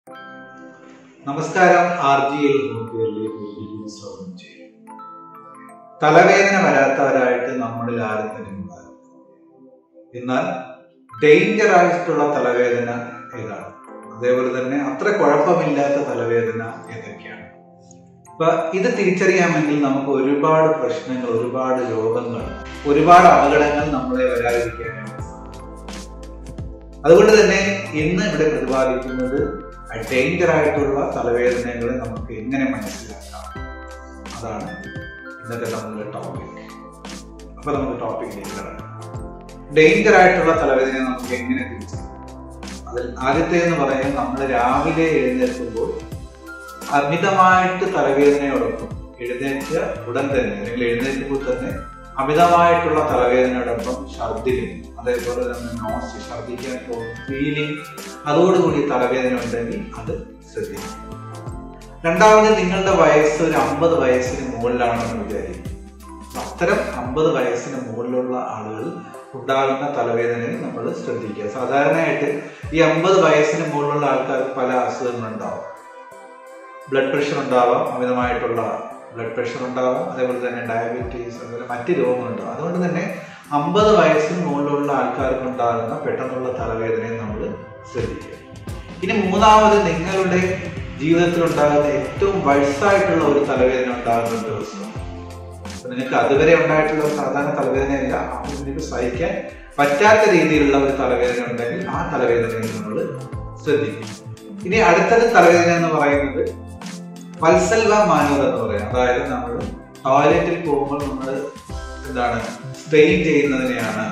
നമസ്കാരം R G L ഗ്രൂപ്പുകളിലേക്ക് വീണ്ടും സ്വാഗതം ചെയ്യും തലവേദന വരാത്തവരായിട്ട് നമ്മളിൽ ആരും തന്നെ ഉണ്ടാകും എന്നാൽ ഡേഞ്ചർ ആയിട്ടുള്ള തലവേദന ഏതാണ് അതേപോലെ തന്നെ അത്ര കുഴപ്പമില്ലാത്ത തലവേദന ഏതൊക്കെയാണ് അപ്പൊ ഇത് തിരിച്ചറിയാമെങ്കിൽ നമുക്ക് ഒരുപാട് പ്രശ്നങ്ങൾ ഒരുപാട് രോഗങ്ങൾ ഒരുപാട് അപകടങ്ങൾ നമ്മളെ വരാതിരിക്കാനായിട്ട് സാധിക്കും. അതുകൊണ്ട് തന്നെ ഇന്ന് ഇവിടെ പ്രതിപാദിക്കുന്നത് ഡേഞ്ചർ ആയിട്ടുള്ള തലവേദനകളെ നമുക്ക് എങ്ങനെ മനസ്സിലാക്കാം അതാണ് ഇന്നത്തെ നമ്മുടെ ടോപ്പിക് അപ്പൊ നമുക്ക് ടോപ്പിക്കിലേക്ക് കിടക്കാം ഡേഞ്ചർ ആയിട്ടുള്ള തലവേദന നമുക്ക് എങ്ങനെ തിരിച്ചറിയാം അതിൽ ആദ്യത്തെ എന്ന് പറയാൻ നമ്മൾ രാവിലെ എഴുന്നേൽക്കുമ്പോൾ അമിതമായിട്ട് തലവേദനയോടൊപ്പം എഴുന്നേറ്റ ഉടൻ തന്നെ അല്ലെങ്കിൽ എഴുന്നേൽക്കുമ്പോൾ തന്നെ അമിതമായിട്ടുള്ള തലവേദനയോടൊപ്പം ഛർദിലും അതേപോലെ തന്നെ നോസ് ഛർദിക്കാൻ തോന്നും ഫീലിംഗ് അതോടുകൂടി തലവേദന ഉണ്ടെങ്കിൽ അത് ശ്രദ്ധിക്കും രണ്ടാമത് നിങ്ങളുടെ വയസ്സ് ഒരു അമ്പത് വയസ്സിന് മുകളിലാണെന്ന് വിചാരിക്കും അത്തരം അമ്പത് വയസ്സിന് മുകളിലുള്ള ആളുകൾ ഉണ്ടാകുന്ന തലവേദനയിൽ നമ്മൾ ശ്രദ്ധിക്കുക സാധാരണയായിട്ട് ഈ അമ്പത് വയസ്സിന് മുകളിലുള്ള ആൾക്കാർക്ക് പല അസുഖങ്ങളുണ്ടാവും ബ്ലഡ് പ്രഷർ ഉണ്ടാവാം അമിതമായിട്ടുള്ള ബ്ലഡ് പ്രഷർ ഉണ്ടാവാം അതേപോലെ തന്നെ ഡയബറ്റീസ് അതുപോലെ മറ്റ് രോഗങ്ങളുണ്ടാവും അതുകൊണ്ട് തന്നെ അമ്പത് വയസ്സിന് മുകളിലുള്ള ആൾക്കാർക്ക് ഉണ്ടാകുന്ന പെട്ടെന്നുള്ള തലവേദനയെ നമ്മൾ ശ്രദ്ധിക്കുക ഇനി മൂന്നാമത് നിങ്ങളുടെ ജീവിതത്തിൽ ഉണ്ടാകുന്ന ഏറ്റവും വയസ്സായിട്ടുള്ള ഒരു തലവേദന ഉണ്ടാകുന്ന ഒരു ദിവസം അപ്പൊ നിങ്ങൾക്ക് അതുവരെ ഉണ്ടായിട്ടുള്ള ഒരു സാധാരണ തലവേദനയല്ല അത് നിങ്ങൾക്ക് സഹിക്കാൻ പറ്റാത്ത രീതിയിലുള്ള ഒരു തലവേദന ഉണ്ടെങ്കിൽ ആ തലവേദനയെ നമ്മൾ ശ്രദ്ധിക്കും ഇനി അടുത്തത് തലവേദന എന്ന് പറയുന്നത് വത്സൽവ മാനൂർ എന്ന് പറയാം അതായത് നമ്മൾ ടോയ്ലറ്റിൽ പോകുമ്പോൾ നമ്മൾ എന്താണ് സ്ട്രെയിൻ ചെയ്യുന്നതിനെയാണ്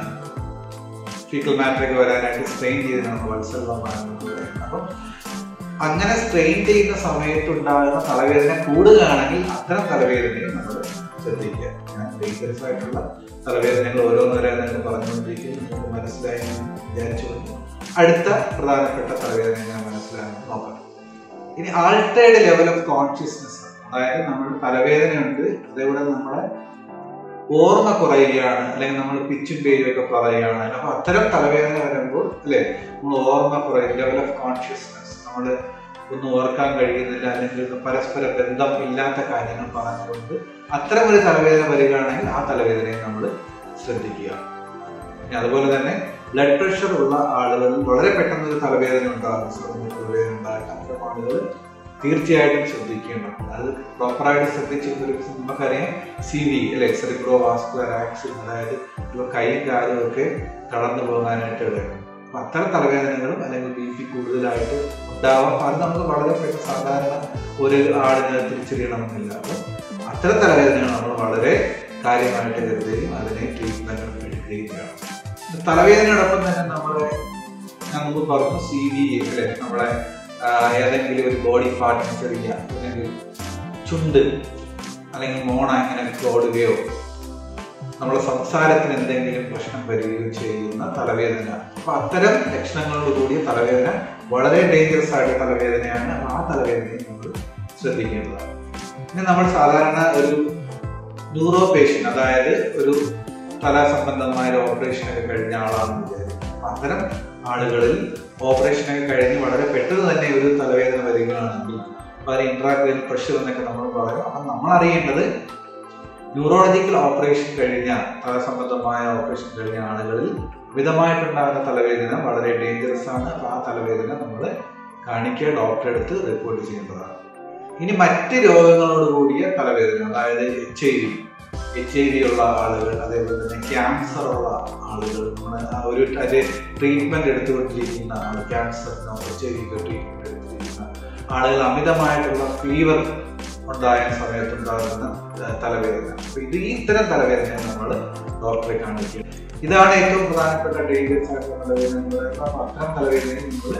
ഫീക്കൽ മാറ്ററൊക്കെ വരാനായിട്ട് സ്ട്രെയിൻ ചെയ്തതാണ് വത്സൽവ മാനൂർ എന്ന് പറയുന്നത് അപ്പം അങ്ങനെ സ്ട്രെയിൻ ചെയ്യുന്ന സമയത്ത് ഉണ്ടാകുന്ന തലവേദന കൂടുകയാണെങ്കിൽ അത്തരം തലവേദനയെ നമ്മൾ ശ്രദ്ധിക്കുക ഞാൻ ഡേഞ്ചറസ് ആയിട്ടുള്ള തലവേദനകൾ ഓരോന്നോരോന്നും പറഞ്ഞുകൊണ്ടിരിക്കും നിങ്ങൾക്ക് മനസ്സിലായി എന്ന് വിചാരിച്ചുകൊണ്ട് അടുത്ത പ്രധാനപ്പെട്ട തലവേദന ഞാൻ മനസ്സിലാകാൻ നോക്കാം ഇനി ആൾട്ടേഡ് ലെവൽ ഓഫ് കോൺഷ്യസ്നെസ് അതായത് നമ്മൾ തലവേദനയുണ്ട് അതേപോലെ നമ്മളെ ഓർമ്മ കുറയുകയാണ് അല്ലെങ്കിൽ നമ്മൾ പിച്ചും പേരും ഒക്കെ പറയുകയാണ് അപ്പൊ അത്തരം തലവേദന വരുമ്പോൾ അല്ലെ നമ്മൾ ഓർമ്മ കുറയും ലെവൽ ഓഫ് കോൺഷ്യസ്നെസ് നമ്മൾ ഒന്നും ഓർക്കാൻ കഴിയുന്നില്ല അല്ലെങ്കിൽ പരസ്പര ബന്ധം ഇല്ലാത്ത കാര്യങ്ങൾ പറഞ്ഞുകൊണ്ട് അത്തരം ഒരു തലവേദന വരികയാണെങ്കിൽ ആ തലവേദനയെ നമ്മൾ ശ്രദ്ധിക്കുക ഇനി അതുപോലെ തന്നെ ബ്ലഡ് പ്രഷർ ഉള്ള ആളുകളിൽ വളരെ പെട്ടെന്ന് ഒരു തലവേദന ഉണ്ടാകും സൗമ്യ തലവേദന ഉണ്ടാകും അത്തരം ആളുകൾ തീർച്ചയായിട്ടും ശ്രദ്ധിക്കേണ്ടതുണ്ട് അത് പ്രോപ്പറായിട്ട് ശ്രദ്ധിച്ചിട്ട് നമുക്കറിയാം സി വി അല്ലെ സെറിബ്രോ വാസ്കുലർ ആക്സിഡന്റ് അതായത് ഇപ്പൊ കൈയും കാലും ഒക്കെ കടന്നു പോകാനായിട്ട് ഇടയാണ് അപ്പൊ അത്തരം തലവേദനകളും അല്ലെങ്കിൽ ബി പി കൂടുതലായിട്ട് ഉണ്ടാവാം അത് നമുക്ക് വളരെ പെട്ടെന്ന് സാധാരണ ഒരു ആളിനെ തിരിച്ചറിയണമെന്നില്ല അപ്പൊ അത്തരം തലവേദനകൾ നമ്മൾ വളരെ കാര്യമായിട്ട് കരുതുകയും അതിനെ ട്രീറ്റ്മെന്റ് എടുക്കുകയും വേണം തലവേദനയോടൊപ്പം തന്നെ നമ്മുടെ ഞാൻ മുമ്പ് പറഞ്ഞു സി വി അല്ലെ നമ്മുടെ ആ, ഏതെങ്കിലും ഒരു ബോഡി പാർട്ടിന് ചെറിയ അല്ലെങ്കിൽ ചുണ്ട് അല്ലെങ്കിൽ മോണ ഇങ്ങനെ ഓടുകയോ നമ്മുടെ സംസാരത്തിന് എന്തെങ്കിലും പ്രശ്നം വരികയോ ചെയ്യുന്ന തലവേദന അപ്പൊ അത്തരം ലക്ഷണങ്ങളോട് കൂടിയ തലവേദന വളരെ ഡേഞ്ചറസ് ആയിട്ട് തലവേദനയാണ് അപ്പൊ ആ തലവേദനയെ നമ്മൾ ശ്രദ്ധിക്കേണ്ടതാണ് പിന്നെ നമ്മൾ സാധാരണ ഒരു ന്യൂറോ പേഷ്യൻ അതായത് ഒരു തല സംബന്ധമായ ഒരു ഓപ്പറേഷൻ ഒക്കെ കഴിഞ്ഞ ആളാണെന്ന് വിചാരിക്കും അപ്പൊ അത്തരം ആളുകളിൽ ഓപ്പറേഷൻ ഒക്കെ കഴിഞ്ഞ് വളരെ പെട്ടെന്ന് തന്നെ ഒരു തലവേദന വരികയാണെങ്കിൽ വളരെ ഇൻട്രാക്രൽ പ്രഷർ എന്നൊക്കെ നമ്മൾ പറയും അപ്പം നമ്മൾ അറിയേണ്ടത് ന്യൂറോളജിക്കൽ ഓപ്പറേഷൻ കഴിഞ്ഞ തല സംബന്ധമായ ഓപ്പറേഷൻ കഴിഞ്ഞ ആളുകളിൽ അമിതമായിട്ടുണ്ടാകുന്ന തലവേദന വളരെ ഡേഞ്ചറസ് ആണ് അപ്പൊ ആ തലവേദന നമ്മൾ കാണിക്കുക ഡോക്ടറെ അടുത്ത് റിപ്പോർട്ട് ചെയ്യേണ്ടതാണ് ഇനി മറ്റ് രോഗങ്ങളോട് കൂടിയ തലവേദന അതായത് H I V H I V ഉള്ള ആളുകൾ അതേപോലെ തന്നെ ക്യാൻസർ ഉള്ള ആളുകൾ നമ്മൾ ആ ഒരു അതിന്റെ ട്രീറ്റ്മെന്റ് എടുത്തുകൊണ്ടിരിക്കുന്ന ആൾ ക്യാൻസറിനോ എച്ച് ഐ വിക്കോ ട്രീറ്റ്മെന്റ് എടുത്തിരിക്കുന്ന ആളുകൾ അമിതമായിട്ടുള്ള ഫീവർ ഉണ്ടായ സമയത്തുണ്ടാകുന്ന ആ, തലവേദന അപ്പൊ ഇത് ഈ ഇത്തരം തലവേദന നമ്മൾ ഡോക്ടറെ കാണിക്കുക ഇതാണ് ഏറ്റവും പ്രധാനപ്പെട്ട ഡേഞ്ചറസ് ആയിട്ടുള്ള തലവേദന എന്ന് പറയുന്നത് അപ്പൊ അത്തരം തലവേദനയെ നമ്മൾ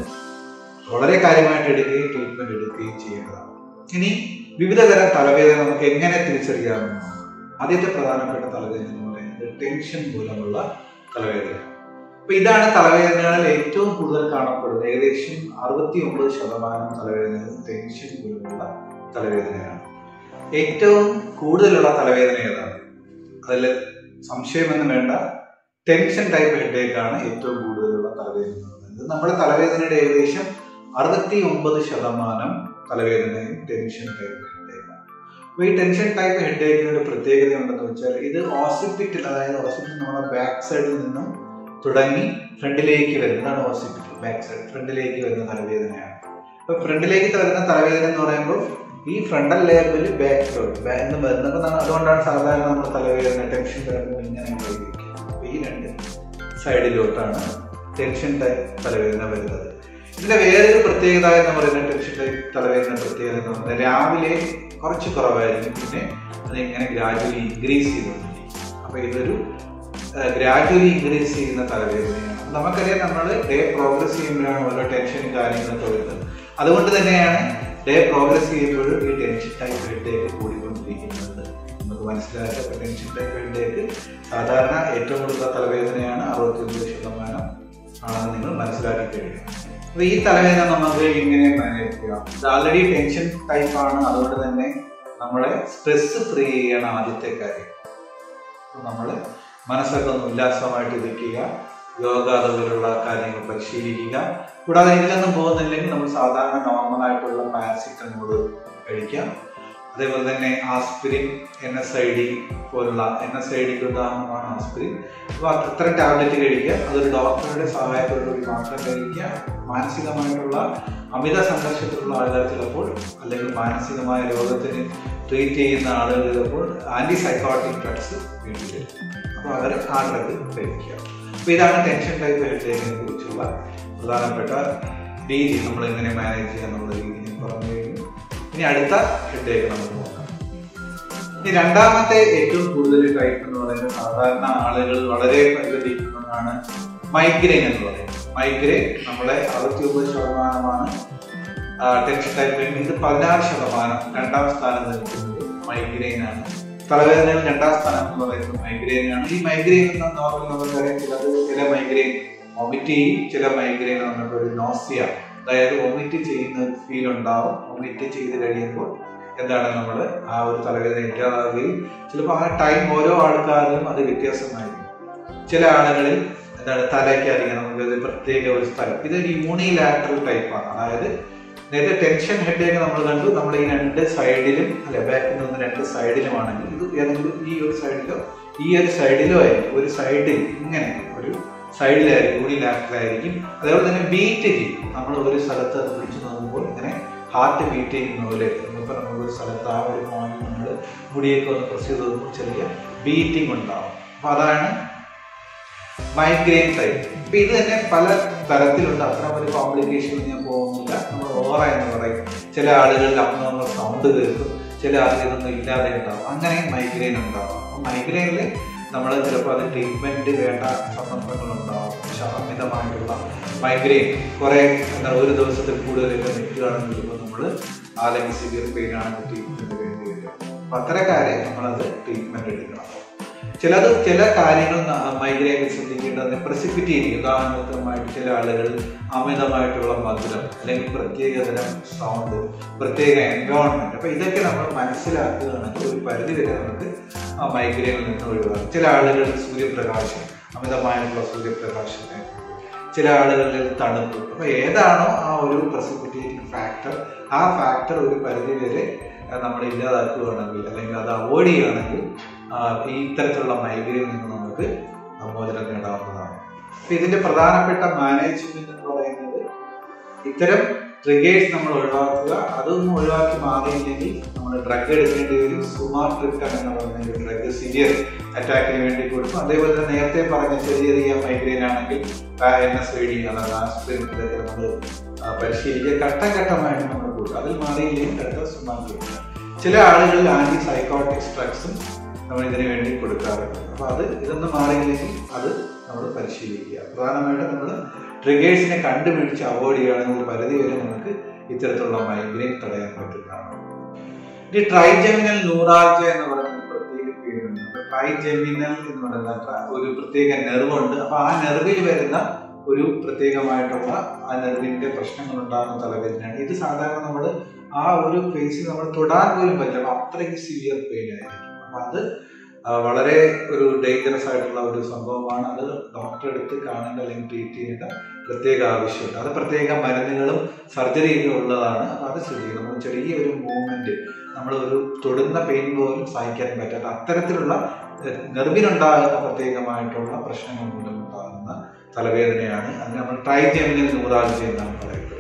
വളരെ കാര്യമായിട്ട് എടുക്കുകയും ട്രീറ്റ്മെന്റ് എടുക്കുകയും ചെയ്യേണ്ടതാണ് ഇനി വിവിധ തരം തലവേദന നമുക്ക് എങ്ങനെ തിരിച്ചറിയാമെന്ന് നോക്കാം. ആദ്യത്തെ പ്രധാനപ്പെട്ട തലവേദന എന്ന് പറയുന്നത് ടെൻഷൻ മൂലമുള്ള തലവേദന അപ്പൊ ഇതാണ് തലവേദനകളിൽ ഏറ്റവും കൂടുതൽ കാണപ്പെടുന്നത് ഏകദേശം അറുപത്തി ഒമ്പത് ശതമാനം തലവേദനകൾ ടെൻഷൻ മൂലമുള്ള തലവേദനയാണ് ഏറ്റവും കൂടുതലുള്ള തലവേദന ഏതാണ് അതിൽ സംശയമൊന്നും വേണ്ട ടെൻഷൻ ടൈപ്പ് ഹെഡേക്ക് ആണ് ഏറ്റവും കൂടുതലുള്ള തലവേദന എന്ന് പറയുന്നത് നമ്മുടെ തലവേദനയുടെ ഏകദേശം അറുപത്തി ഒമ്പത് ശതമാനം തലവേദനയും ടെൻഷൻ ടൈപ്പ് ഹെഡേക്കാണ് അപ്പോൾ ഈ ടെൻഷൻ ടൈപ്പ് ഹെഡേക്കിന് ഒരു പ്രത്യേകത ഉണ്ടെന്ന് വെച്ചാൽ ഇത് ഓസിപ്പിറ്റൽ അതായത് ഓസിപ്പിറ്റൽ നമ്മുടെ ബാക്ക് സൈഡിൽ നിന്നും തുടങ്ങി ഫ്രണ്ടിലേക്ക് വരുന്നതാണ് ഓസിപ്പിറ്റൽ ബാക്ക് സൈഡ് ഫ്രണ്ടിലേക്ക് വരുന്ന തലവേദനയാണ് അപ്പോൾ ഫ്രണ്ടിലേക്ക് വരുന്ന തലവേദന എന്ന് പറയുമ്പോൾ ഈ ഫ്രണ്ടൽ ലെയറിൽ ബാക്കിലോട്ട് ബാക്ക് വരുന്നപ്പോൾ അതുകൊണ്ടാണ് സാധാരണ നമ്മൾ തലവേദന ടെൻഷൻ വരുമ്പോൾ ഇങ്ങനെ ഉപയോഗിക്കുക അപ്പോൾ ഈ രണ്ട് സൈഡിലോട്ടാണ് ടെൻഷൻ ടൈപ്പ് തലവേദന വരുന്നത് ഇതിന്റെ വേറൊരു പ്രത്യേകത എന്ന് പറയുന്നത് ടെൻഷൻ ടൈപ്പ് തലവേദന പ്രത്യേകത എന്ന് പറയുന്നത് രാവിലെ കുറച്ച് കുറവായിരിക്കും പിന്നെ അതിങ്ങനെ ഗ്രാജുവലി ഇൻക്രീസ് ചെയ്തുകൊണ്ടിരിക്കും അപ്പൊ ഇതൊരു ഗ്രാജുവലി ഇൻക്രീസ് ചെയ്യുന്ന തലവേദനയാണ് നമുക്കറിയാം നമ്മൾ ഡേ പ്രോഗ്രസ് ചെയ്യുമ്പോഴാണ് ഓരോ ടെൻഷനും കാര്യങ്ങളൊക്കെ വരുന്നത് അതുകൊണ്ട് തന്നെയാണ് ഡേ പ്രോഗ്രസ് ചെയ്യുമ്പോഴും ഈ ടെൻഷൻ ടൈപ്പ് ഹെഡേക്ക് കൂടിക്കൊണ്ടിരിക്കുന്നത് നമുക്ക് മനസ്സിലാക്കുക ടെൻഷൻ ടൈപ്പ് ഹെഡേക്ക് സാധാരണ ഏറ്റവും കൂടുതൽ തലവേദനയാണ് അറുപത്തി ഒമ്പത് ശതമാനം ആണെന്ന് നിങ്ങൾ മനസ്സിലാക്കി കഴിയും അപ്പൊ ഈ തലവേദന നമുക്ക് ഇങ്ങനെ മാനേജ് ചെയ്യാം ഇത് ആൾറെഡി ടെൻഷൻ ടൈപ്പ് ആണ് അതുകൊണ്ട് തന്നെ നമ്മളെ സ്ട്രെസ് ഫ്രീ ചെയ്യണം ആദ്യത്തെ കാര്യം നമ്മൾ മനസ്സൊക്കെ ഒന്ന് ഉല്ലാസമായിട്ട് ഇരിക്കുക യോഗ അതുപോലുള്ള കാര്യങ്ങൾ പരിശീലിക്കുക കൂടാതെ ഇതിലൊന്നും പോകുന്നില്ലെങ്കിൽ നമ്മൾ സാധാരണ നോർമൽ ആയിട്ടുള്ള പാരസിറ്റമോൾ കഴിക്കാം അതേപോലെ തന്നെ aspirin N S I D പോലുള്ള എൻ എസ് ഐ ഡിക്ക് ഉദാഹരണമാണ് ആസ്പിരിൻ അപ്പോൾ അത്തരം ടാബ്ലറ്റ് കഴിക്കുക അതൊരു ഡോക്ടറുടെ സഹായത്തോടുകൂടി മാത്രം കഴിക്കുക മാനസികമായിട്ടുള്ള അമിത സംഘർഷത്തിലുള്ള ആളുകൾ ചിലപ്പോൾ അല്ലെങ്കിൽ മാനസികമായ രോഗത്തിന് ട്രീറ്റ് ചെയ്യുന്ന ആളുകൾ ചിലപ്പോൾ ആന്റി സൈക്കോട്ടിക് ഡ്രഗ്സ് വേണ്ടി വരും അപ്പോൾ അവർ ആ ഡ്രഗ് കഴിക്കുക അപ്പോൾ ഇതാണ് ടെൻഷൻ ടൈപ്പ് ഹെഡേക്കിനെ കുറിച്ചുള്ള പ്രധാനപ്പെട്ട രീതി നമ്മൾ എങ്ങനെ മാനേജ് ചെയ്യുക എന്നുള്ള രീതി ഞാൻ പറഞ്ഞു കഴിഞ്ഞു ഇനി അടുത്ത ഹെഡേക്ക് നമുക്ക് നോക്കാം ഇനി രണ്ടാമത്തെ ഏറ്റവും കൂടുതൽ ടൈപ്പ് എന്ന് പറയുന്നത് സാധാരണ ആളുകൾ വളരെ പരിഗണിക്കുന്നതാണ് മൈഗ്രെയിൻ എന്ന് പറയുന്നത് മൈഗ്രെയിൻ നമ്മളെ അറുപത്തി ഒമ്പത് ശതമാനമാണ് ടെൻഷൻ ടൈപ്പ് ഇത് പതിനാറ് ശതമാനം രണ്ടാം സ്ഥാനം നിൽക്കുന്നത് മൈഗ്രെയിൻ ആണ് തലവേദനയിൽ രണ്ടാം സ്ഥാനം എന്ന് പറയുന്നത് മൈഗ്രെയിൻ ആണ് ഈ മൈഗ്രെയിൻ എന്ന നോർമൽ നമുക്കറിയാം ചിലത് ചില മൈഗ്രെയിൻ വൊമിറ്റ് ചെയ്യും ചില മൈഗ്രെയിൻ നമുക്ക് ഒരു നോസിയ അതായത് വൊമിറ്റ് ചെയ്യുന്ന ഫീൽ ഉണ്ടാവും വൊമിറ്റ് ചെയ്ത് കഴിയുമ്പോൾ എന്താണ് നമ്മൾ ആ ഒരു തലവേദന ഇല്ലാതാവുകയും ചിലപ്പോൾ ആ ടൈം ഓരോ ആൾക്കാരിലും അത് വ്യത്യാസമായിരിക്കും ചില ആളുകളിൽ എന്താണ് തലയ്ക്കറിയാം നമുക്ക് ഇത് പ്രത്യേക ഒരു സ്ഥലം ഇതൊരു യൂണിലാറ്ററൽ ടൈപ്പാണ് അതായത് നേരത്തെ ടെൻഷൻ ഹെഡേക്ക് നമ്മൾ കണ്ടു നമ്മൾ ഈ രണ്ട് സൈഡിലും അല്ലെ ബാക്കിൽ നിന്ന് രണ്ട് സൈഡിലുമാണെങ്കിൽ ഇത് ഏതെങ്കിലും ഈ ഒരു സൈഡിലോ ഈ ഒരു സൈഡിലോ ആയിരിക്കും ഒരു സൈഡിൽ ഇങ്ങനെ ഒരു സൈഡിലായിരിക്കും യൂണിലാറ്ററായിരിക്കും അതേപോലെ തന്നെ ബീറ്റ് ചെയ്യും നമ്മൾ ഒരു സ്ഥലത്ത് പിടിച്ചു നോക്കുമ്പോൾ ഇങ്ങനെ ഹാർട്ട് ബീറ്റ് ചെയ്യുന്ന പോലെ ഇപ്പം നമ്മൾ ഒരു സ്ഥലത്ത് ആ ഒരു പോയിന്റ് നമ്മൾ മുടിയൊക്കെ ഒന്ന് പ്രസ് ചെയ്ത് നോക്കുമ്പോൾ ചെറിയ ബീറ്റിംഗ് ഉണ്ടാവും അപ്പൊ അതാണ് മൈഗ്രെയിൻ ടൈപ്പ് ഇപ്പൊ ഇത് തന്നെ പല തരത്തിലുണ്ട് അത്തരം ഒരു കോംപ്ലിക്കേഷൻ ഞാൻ പോകുന്നില്ല നമ്മൾ ഓറ എന്ന് പറയും ചില ആളുകളിൽ അബ്നോർമൽ സൗണ്ട് കേൾക്കും ചില ആളുകൾ ഇതൊന്നും ഇല്ലാതെ ഉണ്ടാവും അങ്ങനെ മൈഗ്രെയിൻ ഉണ്ടാവും അപ്പൊ മൈഗ്രെയിനിൽ നമ്മൾ ചിലപ്പോൾ അത് ട്രീറ്റ്മെന്റ് വേണ്ട സന്ദർഭങ്ങൾ ഉണ്ടാവും പക്ഷെ അമിതമായിട്ടുള്ള മൈഗ്രെയിൻ കുറെ എന്താ ഒരു ദിവസത്തിൽ കൂടുതലൊക്കെ നിൽക്കുകയാണെങ്കിൽ ചിലപ്പോൾ നമ്മൾ അല്ലെങ്കിൽ സിവിയർ പെയിൻ ആണ് ട്രീറ്റ്മെന്റ് വേണ്ടി വരും അപ്പൊ അത്തരക്കാരെ നമ്മളത് ട്രീറ്റ്മെന്റ് എടുക്കണം ചിലത് ചില കാര്യങ്ങൾ മൈഗ്രെയിൻ ശ്രദ്ധിക്കേണ്ടത് പ്രസിപ്പിറ്റേറ്റിംഗ് ഉദാഹരണമായിട്ട് ചില ആളുകൾ അമിതമായിട്ടുള്ള മധുരം അല്ലെങ്കിൽ പ്രത്യേകതരം സൗണ്ട് പ്രത്യേക എൻവയോൺമെന്റ് അപ്പൊ ഇതൊക്കെ നമ്മൾ മനസ്സിലാക്കുകയാണെങ്കിൽ ഒരു പരിധി വരെ നമുക്ക് ആ മൈഗ്രെയിനിൽ നിന്ന് ഒഴിവാക്കും ചില ആളുകൾ സൂര്യപ്രകാശം അമിതമായിട്ടുള്ള സൂര്യപ്രകാശത്തെ ചില ആളുകളിൽ തണുപ്പ് അപ്പൊ ഏതാണോ ആ ഒരു പ്രസിപ്പിറ്റേറ്റിംഗ് ഫാക്ടർ ആ ഫാക്ടർ ഒരു പരിധി വരെ നമ്മൾ ഇല്ലാതാക്കുകയാണെങ്കിൽ അല്ലെങ്കിൽ അത് അവോയ്ഡ് ചെയ്യുകയാണെങ്കിൽ ഈ ഇത്തരത്തിലുള്ള മൈഗ്രെയിനിൽ നിന്ന് നമുക്ക് മോചനം നേടാവുന്നതാണ് അപ്പൊ ഇതിന്റെ പ്രധാനപ്പെട്ട മാനേജ്മെന്റ് എന്ന് പറയുന്നത് ഇത്തരം ട്രിഗേഴ്സ് നമ്മൾ ഒഴിവാക്കുക അതൊന്നും ഒഴിവാക്കി മാറിയില്ലെങ്കിൽ നമ്മൾ ഡ്രഗ് എടുക്കേണ്ടി വരും സുമാട്രിപ്റ്റൻ എന്ന് പറയുന്ന ഒരു ഡ്രഗ് സിവിയർ അറ്റാക്കിന് വേണ്ടി കൊടുക്കും അതേപോലെ തന്നെ നേരത്തെ പറഞ്ഞ ചെറിയ ചെറിയ മൈഗ്രെയിൻ ആണെങ്കിൽ എൻ എസ് ഐ ഡി അതായത് ആസ്പിരിൻ ഇതൊക്കെ നമ്മൾ പരിശീലിക്കുക ഘട്ടം ഘട്ടമായിട്ട് നമ്മൾ കൊടുക്കും അതിൽ മാറിയില്ലെങ്കിൽ അടുത്ത സുമാട്രിപ്റ്റൻ ചില ആളുകളിൽ ആന്റി സൈക്കോട്ടിക് ഡ്രഗ്സും നമ്മൾ ഇതിനു വേണ്ടി കൊടുക്കാറുണ്ട് അപ്പൊ അത് ഇതൊന്നും മാറിയില്ലെങ്കിൽ അത് നമ്മൾ പരിശീലിക്കുക പ്രധാനമായിട്ടും നമ്മൾ ട്രിഗേഴ്സിനെ കണ്ടുപിടിച്ച് അവോയ്ഡ് ചെയ്യുകയാണെങ്കിൽ ഒരു പരിധി വരെ നമുക്ക് ഇത്തരത്തിലുള്ള മൈഗ്രെയിൻ തടയാൻ പറ്റുന്നതാണ് ഈ ട്രൈജെമിനൽ ന്യൂറാൾജ എന്ന് പറയുന്ന പ്രത്യേക പേരുണ്ട് അപ്പൊ ട്രൈജെമിനൽ എന്ന് പറയുന്ന ഒരു പ്രത്യേക നെർവ് ഉണ്ട് അപ്പൊ ആ നെർവിൽ വരുന്ന ഒരു പ്രത്യേകമായിട്ടുള്ള ആ നെർവിന്റെ പ്രശ്നങ്ങൾ ഉണ്ടാകുന്ന തലവേദനയാണ് ഇത് സാധാരണ നമ്മൾ ആ ഒരു ഫേസിൽ നമ്മൾ തൊടാൻ പോലും പറ്റില്ല അപ്പൊ അത്രയ്ക്ക് സിവിയർ പെയിൻ ആയിരിക്കും അപ്പൊ അത് ആ, വളരെ ഒരു ഡേഞ്ചറസ് ആയിട്ടുള്ള ഒരു സംഭവമാണ് അത് ഡോക്ടറെ അടുത്ത് കാണേണ്ട അല്ലെങ്കിൽ ട്രീറ്റ് ചെയ്യേണ്ട പ്രത്യേക ആവശ്യമുണ്ട് അത് പ്രത്യേക മരുന്നുകളും സർജറിയൊക്കെ ഉള്ളതാണ് അപ്പൊ അത് ശ്രദ്ധിക്കുക നമ്മൾ ചെറിയൊരു മൂവ്മെന്റ് നമ്മൾ ഒരു തൊടുന്ന പെയിൻ പോലും സഹിക്കാൻ പറ്റാത്ത അത്തരത്തിലുള്ള എഹ്, നെർവിനുണ്ടാകുന്ന പ്രത്യേകമായിട്ടുള്ള പ്രശ്നങ്ങൾ മൂലം ഉണ്ടാകുന്ന തലവേദനയാണ് അതിന് നമ്മൾ ട്രൈജെമിനൽ ന്യൂറാൾജി എന്നാണ് പറയുന്നത്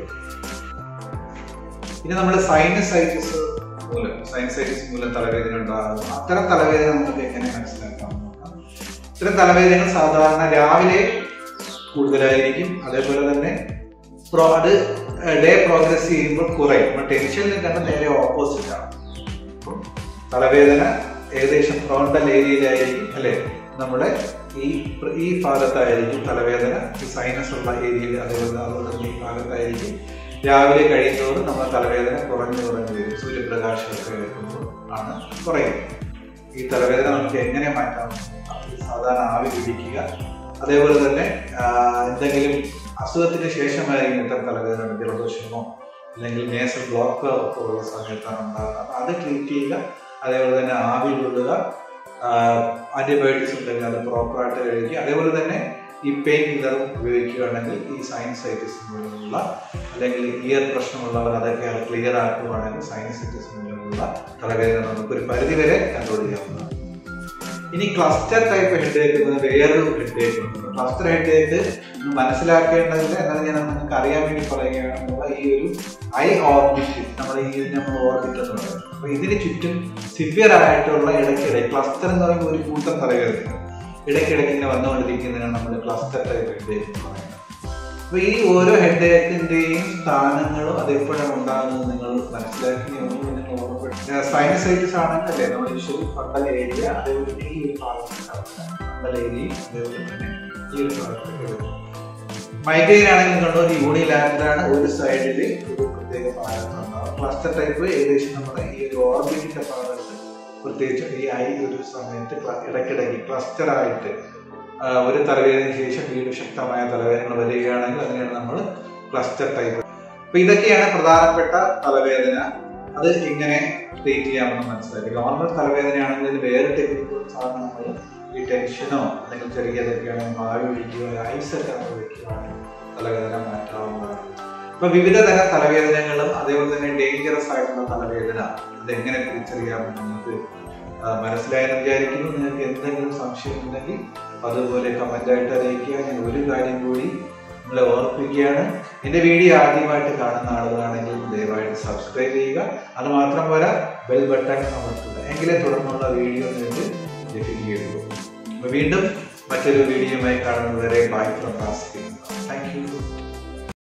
ഇനി നമ്മൾ സൈനസൈറ്റിസ് മൂലം സൈനസൈറ്റിസ് മൂലം തലവേദന ഉണ്ടാകുന്നു അത്തരം തലവേദന നമുക്ക് എങ്ങനെ മനസ്സിലാക്കാം നോക്കാം. ഇത്തരം തലവേദനകൾ സാധാരണ രാവിലെ കൂടുതലായിരിക്കും അതേപോലെ തന്നെ പ്രോ- അത് ഡേ പ്രോഗ്രസ് ചെയ്യുമ്പോൾ കുറയും നമ്മൾ ടെൻഷനിൽ കണ്ട നേരെ ഓപ്പോസിറ്റ് ആണ് അപ്പം തലവേദന ഏകദേശം ഫ്രോണ്ടൽ ഏരിയയിലായിരിക്കും അല്ലെ നമ്മുടെ ഈ പ്ര- ഈ ഭാഗത്തായിരിക്കും തലവേദന ഈ സൈനസ് ഉള്ള ഏരിയയിൽ അതേപോലെ അതുപോലെ തന്നെ ഈ ഭാഗത്തായിരിക്കും രാവിലെ കഴിയുന്നതോറും നമ്മുടെ തലവേദന കുറഞ്ഞു കുറഞ്ഞു വരും സൂര്യപ്രകാശമൊക്കെ ഏൽക്കുമ്പോൾ ആണ് കുറയുന്നത് ഈ തലവേദന നമുക്ക് എങ്ങനെ മാറ്റാം അത് സാധാരണ ആവി പിടിക്കുക അതേപോലെ തന്നെ ആ, എന്തെങ്കിലും അസുഖത്തിന് ശേഷമായിരിക്കും ഇത്തരം തലവേദന ജലദോഷമോ അല്ലെങ്കിൽ നേസൽ ബ്ലോക്ക് ഒക്കെ ഉള്ള സമയത്താണ് ഉണ്ടാകുന്നത് അപ്പൊ അത് ട്രീറ്റ് ചെയ്യുക അതേപോലെ തന്നെ ആവി കൊള്ളുക ആന്റിബയോട്ടിക്സ് ഉണ്ടെങ്കിൽ അത് പ്രോപ്പറായിട്ട് കഴിക്കുക അതേപോലെ തന്നെ ഈ പെയിൻ കില്ലറും ഉപയോഗിക്കുകയാണെങ്കിൽ ഈ സൈനസൈറ്റിസ് മൂലമുള്ള അല്ലെങ്കിൽ ഇയർ പ്രശ്നമുള്ളവർ അതൊക്കെ അത് ക്ലിയർ ആക്കുകയാണെങ്കിൽ സൈനസൈറ്റിസ് മൂലമുള്ള തലവേദന നമുക്ക് ഒരു പരിധിവരെ കൺട്രോൾ ചെയ്യാവുന്നതാണ് ഇനി ക്ലസ്റ്റർ ടൈപ്പ് ഹെഡേക്ക് എന്നത് വേറൊരു ഹെഡേക്ക് ഉണ്ട് ക്ലസ്റ്റർ ഹെഡേക്ക് മനസ്സിലാക്കേണ്ടതില്ല എന്നാൽ ഞാൻ നിങ്ങൾക്ക് അറിയാൻ വേണ്ടി പറയുകയാണ് നമ്മൾ ഈ ഒരു ഐ ഓർബിറ്റ് നമ്മൾ ഈ ഇതിനെ നമ്മൾ ഓർബിറ്റ് എന്ന് പറയുന്നത് അപ്പൊ ഇതിന് ചുറ്റും സിവിയർ ആയിട്ടുള്ള ഇടയ്ക്കിടെ ക്ലസ്റ്റർ എന്ന് പറയുമ്പോൾ ഒരു കൂട്ടം തലവേദന ഇടയ്ക്കിടയ്ക്ക് ഇങ്ങനെ വന്നുകൊണ്ടിരിക്കുന്നതിനാണ് നമ്മൾ ക്ലസ്റ്റർ ടൈപ്പ് ഹെഡേക്ക് എന്ന് പറയുന്നത് അപ്പൊ ഈ ഓരോ ഹെഡേക്കിന്റെയും സ്ഥാനങ്ങളും അത് എപ്പോഴാണ് ഉണ്ടാകുന്നത് നിങ്ങൾ മനസ്സിലാക്കി ഒന്നും നിങ്ങൾ ഓർമ്മപ്പെടുത്തുക സൈനസൈറ്റിസ് ആണെങ്കിൽ അല്ലേ നമ്മൾ യൂഷ്വലി ഫണ്ടൽ ഏരിയ അതേപോലെ തന്നെ ഈ ഒരു ഭാഗത്ത് ഫണ്ടൽ ഏരിയയും അതേപോലെ തന്നെ ഈ ഒരു ഭാഗത്ത് മൈഗ്രെയിൻ ആണെങ്കിൽ കണ്ടോ ഒരു യൂണിലാറ്ററാണ് ഒരു സൈഡിൽ ഒരു പ്രത്യേക ഭാഗത്തുണ്ടാവും ക്ലസ്റ്റർ ടൈപ്പ് ഏകദേശം നമ്മുടെ ഈ ഒരു ഓർബിറ്റിന്റെ ഭാഗത്ത് പ്രത്യേകിച്ച് ഈ ഐ ഒരു സമയത്ത് ക്ല- ഇടയ്ക്കിടയ്ക്ക് ക്ലസ്റ്റർ ആയിട്ട് ആ, ഒരു തലവേദനയ്ക്ക് ശേഷം വീണ്ടും ശക്തമായ തലവേദനകൾ വരികയാണെങ്കിൽ അതിനെയാണ് നമ്മൾ ക്ലസ്റ്റർ ടൈപ്പ് അപ്പൊ ഇതൊക്കെയാണ് പ്രധാനപ്പെട്ട തലവേദന അത് എങ്ങനെ ട്രീറ്റ് ചെയ്യാമെന്ന് മനസ്സിലാക്കി നോർമൽ തലവേദനയാണെങ്കിൽ ഇതിന് വേറെ ടെക്നിക്കുകൾ സാധാരണ നമ്മൾ ഈ ടെൻഷനോ അല്ലെങ്കിൽ ചെറിയതൊക്കെയാണ് നമ്മൾ ആവി പിടിക്കുക ഐസ് ഒക്കെ നമ്മൾ വെക്കുകയാണ് തലവേദന മാറ്റാവുന്നതാണ് അപ്പൊ വിവിധ തരം തലവേദനകളും അതേപോലെ തന്നെ ഡേഞ്ചറസ് ആയിട്ടുള്ള തലവേദന അതെങ്ങനെ തിരിച്ചറിയാമെന്ന് നിങ്ങൾക്ക് ആ, മനസ്സിലായെന്ന് വിചാരിക്കുന്നു നിങ്ങൾക്ക് എന്തെങ്കിലും സംശയം ഉണ്ടെങ്കിൽ അതുപോലെ കമന്റ് ആയിട്ട് അറിയിക്കുക ഞാൻ ഒരു കാര്യം കൂടി നിങ്ങളെ ഓർപ്പിക്കുകയാണ് എന്റെ വീഡിയോ ആദ്യമായിട്ട് കാണുന്ന ആളുകളാണെങ്കിൽ ദയവായിട്ട് സബ്സ്ക്രൈബ് ചെയ്യുക അത് മാത്രം പോരാ ബെൽ ബട്ടൺ അമർത്തുക എങ്കിലേ തുടർന്നുള്ള വീഡിയോ നിങ്ങൾക്ക് ലഭിക്കുകയുള്ളൂ അപ്പൊ വീണ്ടും മറ്റൊരു വീഡിയോയുമായി കാണുന്നതുവരെ ബൈ ഫ്രം താങ്ക് യു